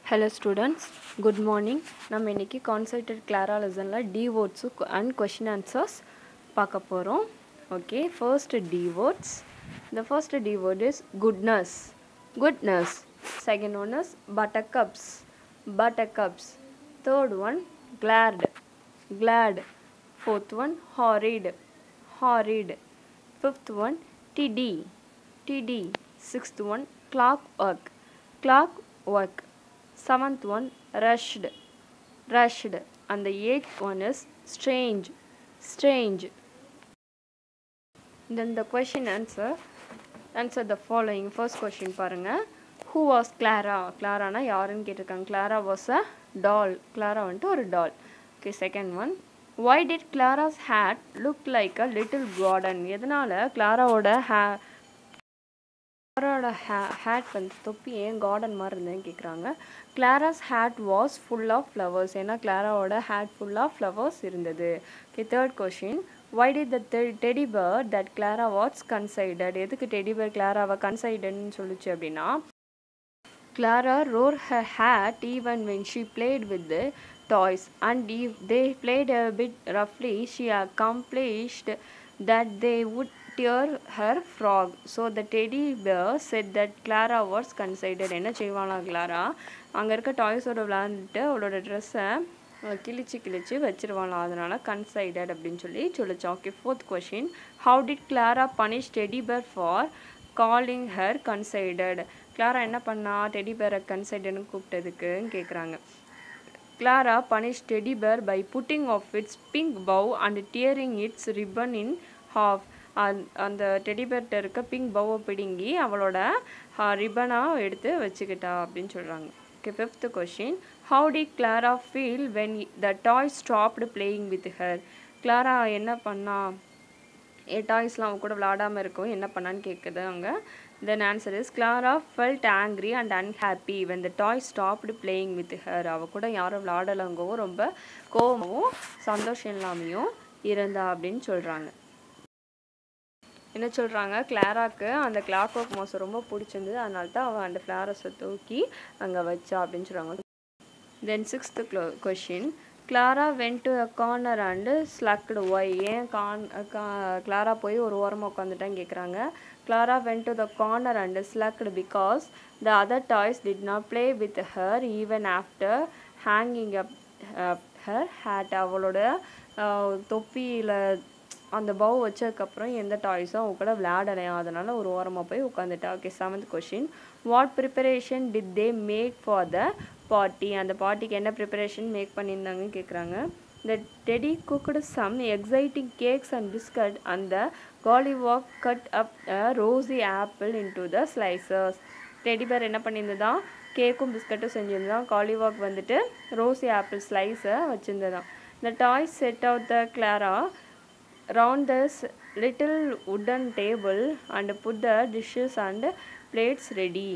Hello students good morning நம்ம இன்றைக்கி concentrate Clara லெசனில் the words and question answers பார்க்க போகிறோம் okay first the words the first the word is goodness goodness second one is buttercups buttercups third one glad glad fourth one horrid horrid fifth one tiddy tiddy sixth one clockwork clockwork seventh one rushed rushed and the eighth one is strange strange then the question answer answer the following first question பாருங்க who was clara கிளாரானா யாருன்னு கேட்டிருக்காங்க Clara was a doll Clara வந்துட்டு ஒரு doll okay second one why did Clara's hat look like a little garden எதனால் கிளாராவோட ஹே கிளாராவோட ஹே had வந்து தொப்பி ஏன் கார்டன் மாதிரி இருந்ததுன்னு கேட்குறாங்க Clara's hat was full of flowers ஏன்னா கிளாராவோட ஹேட் ஃபுல் ஆஃப் ஃப்ளவர்ஸ் இருந்தது okay third question why did the te- teddy bear that clara was considered எதுக்கு டெடி பேர் கிளாராவை கன்சைடட்னு சொல்லுச்சு அப்படின்னா Clara wore her hat even when she played with the toys, and if they played a bit roughly, she accomplished that they would tear her frog. So the teddy bear said that Clara was considered என்ன செய்வானா Clara அங்கே இருக்க டாய்ஸோட விளாண்டுட்டு அவளோட ட்ரெஸ்ஸை கிழிச்சு கிழிச்சு வச்சிருவாளாம் அதனால கன்சைடட் அப்படின்னு சொல்லி சொல்லிச்சு okay fourth question how did Clara punish teddy bear for calling her considered Clara என்ன பண்ணா டெடி பேரை கன்சைடட்னு கூப்பிட்டதுக்குன்னு கேட்குறாங்க Clara punish teddy bear by putting off its pink bow and tearing its ribbon in half அந்த teddy பேர்கிட்ட இருக்க pink பவ்வை பிடுங்கி அவளோட ரிப்பனாக எடுத்து வச்சுக்கிட்டா அப்படின்னு சொல்கிறாங்க okay fifth question how did Clara feel when the toy stopped playing with her Clara என்ன பண்ணா ஏ டாய்ஸ்லாம் அவன் கூட விளாடாமல் இருக்கும் என்ன பண்ணான்னு கேட்குது அங்கே then answer is Clara felt angry and unhappy when the toy stopped playing with her அவள் கூட யாரும் விளாடலங்கவும் ரொம்ப கோபமும் சந்தோஷம் இல்லாமையும் இருந்தா அப்படின்னு சொல்கிறாங்க என்ன சொல்கிறாங்க கிளாராக்கு அந்த கிளாக் ஒர்க் மோசம் ரொம்ப பிடிச்சிருந்தது அதனால தான் அவன் அந்த ஃப்ளாரஸை தூக்கி அங்கே வச்சா அப்படின்னு சொல்கிறாங்க தென் சிக்ஸ்த்து க்ளோ question Clara went to a corner and sulked why ஏன் கான் கிளாரா போய் ஒரு ஓரமாக உட்காந்துட்டான்னு கேட்குறாங்க Clara went to the corner and sulked because the other toys did not play with her even after hanging up her hat அவளோட தொப்பியில் அந்த பவ் வச்சதுக்கப்புறம் எந்த டாய்ஸும் அவங்க கூட விளையாடலையாம் அதனால் ஒரு ஓரமாக போய் உட்காந்துட்டா okay seventh question what preparation did they make for the party அந்த பார்ட்டிக்கு என்ன ப்ரிப்பரேஷன் மேக் பண்ணியிருந்தாங்கன்னு கேட்குறாங்க the teddy cooked some exciting cakes and biscuit அந்த golliwog cut up a rosy apple into the slices teddy bear என்ன பண்ணியிருந்ததான் கேக்கும் பிஸ்கட்டும் செஞ்சுருந்தான் காலிவாக் வந்துட்டு ரோசி ஆப்பிள் ஸ்லைஸை வச்சுருந்ததான் the toys set out the Clara round this little wooden table and put the dishes and plates ready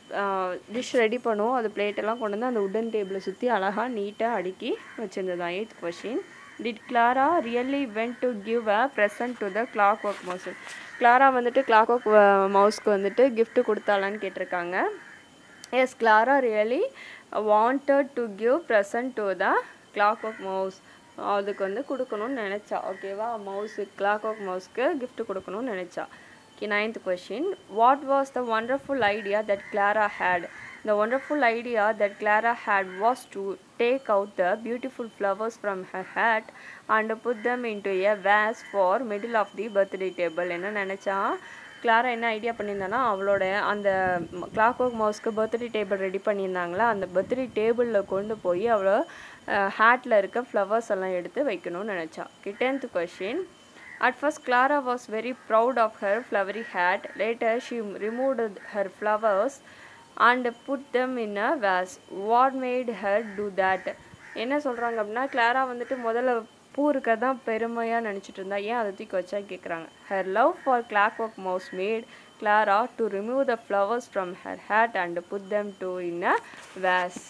dish ready பண்ணுவோம் அது பிளேட்டெல்லாம் கொண்டு வந்து அந்த உட்டன் டேபிளை சுற்றி அழகாக நீட்டாக அடுக்கி வச்சுருந்ததான் eighth question did Clara really went to give a present to the clockwork mouse Clara வந்துட்டு கிளாக் ஒர்க் மவுஸ்க்கு வந்துட்டு கிஃப்ட் கொடுத்தாலான்னு கேட்டிருக்காங்க yes Clara really wanted to give present to the clockwork mouse அதுக்கு வந்து கொடுக்கணும்னு நினச்சா ஓகேவா மவுஸு கிளாக் ஒர்க் மவுஸ்க்கு கிஃப்ட் கொடுக்கணும்னு நினச்சா okay ninth question what was the wonderful idea that Clara had the wonderful idea that Clara had was to take out the beautiful flowers from her hat and put them in to a vase for middle of the birthday table என்ன நினச்சா Clara என்ன idea பண்ணியிருந்தானா அவளோட அந்த clockwork மவுஸ்க்கு birthday table ready பண்ணியிருந்தாங்களா அந்த birthday டேபிளில் கொண்டு போய் அவளோ ஹேட்டில் இருக்க ஃப்ளவர்ஸ் எல்லாம் எடுத்து வைக்கணும்னு நினச்சா okay tenth question at first Clara was very proud of her flowery hat later she removed her flowers and put them in a vase what made her do that என்ன சொல்கிறாங்க அப்படின்னா கிளாரா வந்துட்டு முதல்ல பூ இருக்கிறது தான் பெருமையாக நினச்சிட்டு இருந்தா ஏன் அதை தூக்கி வச்சா கேட்குறாங்க her love for clockwork mouse made Clara to remove the flowers from her hat and put them to in a vase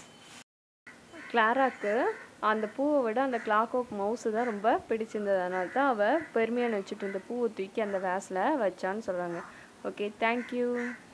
கிளாராக்கு அந்த பூவை விட அந்த கிளாக் ஒர்க் மவுஸு தான் ரொம்ப பிடிச்சிருந்தது அதனால தான் அவள் பெருமையாக நினச்சிட்டு இருந்த பூவை தூக்கி அந்த வேஸில் வச்சான்னு சொல்கிறாங்க ஓகே தேங்க்யூ